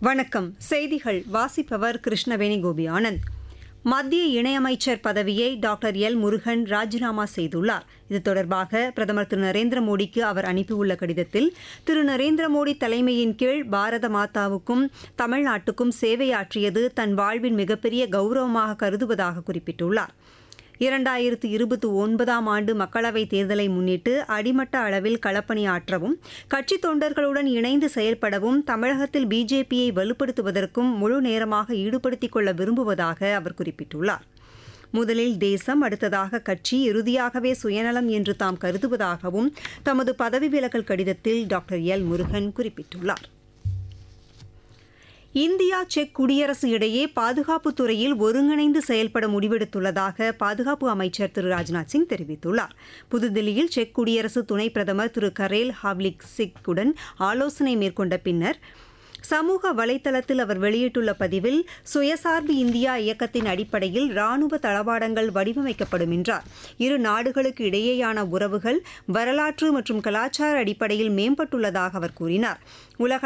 வணக்கம் செய்திகள் வாசிப்பவர் கிருஷ்ணவேணி கோபி ஆனந்த் மத்திய இணையமைச்சர் பதவியை டாக்டர் எல் முருகன் ராஜினாமா செய்துள்ளார் இது தொடர்பாக பிரதமர் திரு நரேந்திர மோடிக்கு அவர் அனுப்பியுள்ள கடிதத்தில் திரு நரேந்திர மோடி தலைமையின் கீழ் பாரத மாதாவுக்கும் தமிழ்நாட்டுக்கும் சேவையாற்றியது தன் வாழ்வின் மிகப்பெரிய கௌரவமாக கருதுவதாக குறிப்பிட்டுள்ளார் இரண்டாயிரத்து இருபத்தி ஒன்பதாம் ஆண்டு மக்களவைத் தேர்தலை முன்னிட்டு அடிமட்ட அளவில் களப்பணியாற்றவும் கட்சித் தொண்டர்களுடன் இணைந்து செயல்படவும் தமிழகத்தில் பிஜேபியை வலுப்படுத்துவதற்கும் முழு நேரமாக ஈடுபடுத்திக் கொள்ள விரும்புவதாக அவர் குறிப்பிட்டுள்ளார் முதலில் தேசம் அடுத்ததாக கட்சி இறுதியாகவே சுயநலம் என்று தாம் கருதுவதாகவும் தமது பதவி விலகல் கடிதத்தில் டாக்டர் எல் முருகன் குறிப்பிட்டுள்ளார் இந்தியா செக் குடியரசு இடையே பாதுகாப்புத் துறையில் ஒருங்கிணைந்து செயல்பட முடிவெடுத்துள்ளதாக பாதுகாப்பு அமைச்சர் திரு ராஜ்நாத் சிங் தெரிவித்துள்ளார் புதுதில்லியில் செக் குடியரசு துணை பிரதமர் திரு கரேல் ஹாவ்லிக் சிக்குடன் ஆலோசனை மேற்கொண்ட பின்னர் சமூக வலைதளத்தில் அவர் வெளியிட்டுள்ள பதிவில் சுயசார்பு இந்தியா இயக்கத்தின் அடிப்படையில் ராணுவ தளவாடங்கள் வடிவமைக்கப்படும் என்றார் இரு நாடுகளுக்கு இடையேயான உறவுகள் வரலாற்று மற்றும் கலாச்சார அடிப்படையில் மேம்பட்டுள்ளதாக அவர் கூறினார் உலக